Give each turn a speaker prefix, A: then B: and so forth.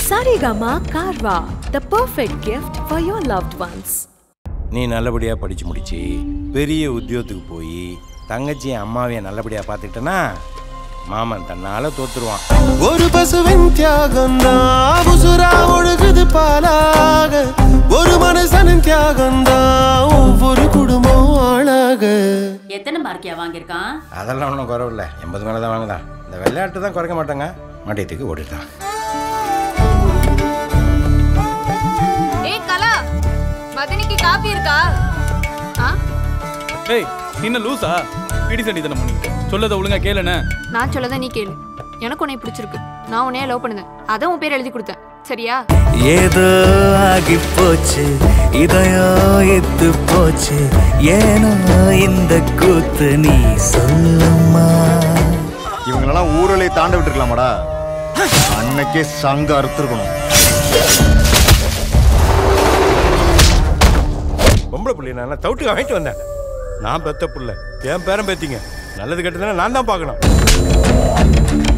A: Sarigama Karva, the perfect gift for your loved ones.
B: நீ நல்லபடியாக படித்து முடிச்சு பெரிய உத்தியோகத்துக்கு போய் தங்கச்சி அம்மாவையும் நல்லபடியாக பார்த்துக்கிட்டனா மாமன் தன்னால் தோத்துருவான்
C: ஒரு பசுவின் தியாகம் தான் உசுரா ஒழுகுது பாலாக ஒரு மனுஷனின் தியாகம் தான் ஒவ்வொரு குடும்பம் ஆளாக
D: எத்தனை மார்க்கியா வாங்கியிருக்கான்
B: அதெல்லாம் ஒன்றும் குறவில்லை எண்பது மேலே தான் வாங்குதான் இந்த விளையாட்டு தான் குறைக்க மாட்டாங்க மடியத்துக்கு ஓடிட்டான்
E: ஏய் கலா மதனிக்கு காபி இருக்கா ஆ
F: ஏய் நீ என்ன லூசா பிடி சண்டி தானே பண்ணிக்கிட்டு சொல்லதை ஒழுங்கா கேளுண்ணே
E: நான் சொல்லதை நீ கேளு எனக்கு உன்னை பிடிச்சிருக்கு நான் உன்னைய லவ் பண்ணுதேன் அதான் உன் பேர் எழுதி கொடுத்தேன் சரியா
G: ஏதோ ஆகி போச்சு இதயம் எத்து போச்சு ஏனோ இந்த கூத்து நீ சொல்லுமா
H: இவங்களெல்லாம் ஊரலை தாண்ட விட்டுருக்கலாமாடா அன்னைக்கே சங்க அறுத்துருக்கணும்
B: பொம்பளை பிள்ளை நான் தவிட்டு வாங்கிட்டு வந்தேன் நான் பெத்த புள்ள என் பேரன் பேத்திங்க நல்லது கெட்டதுன்னா நான் தான் பார்க்கணும்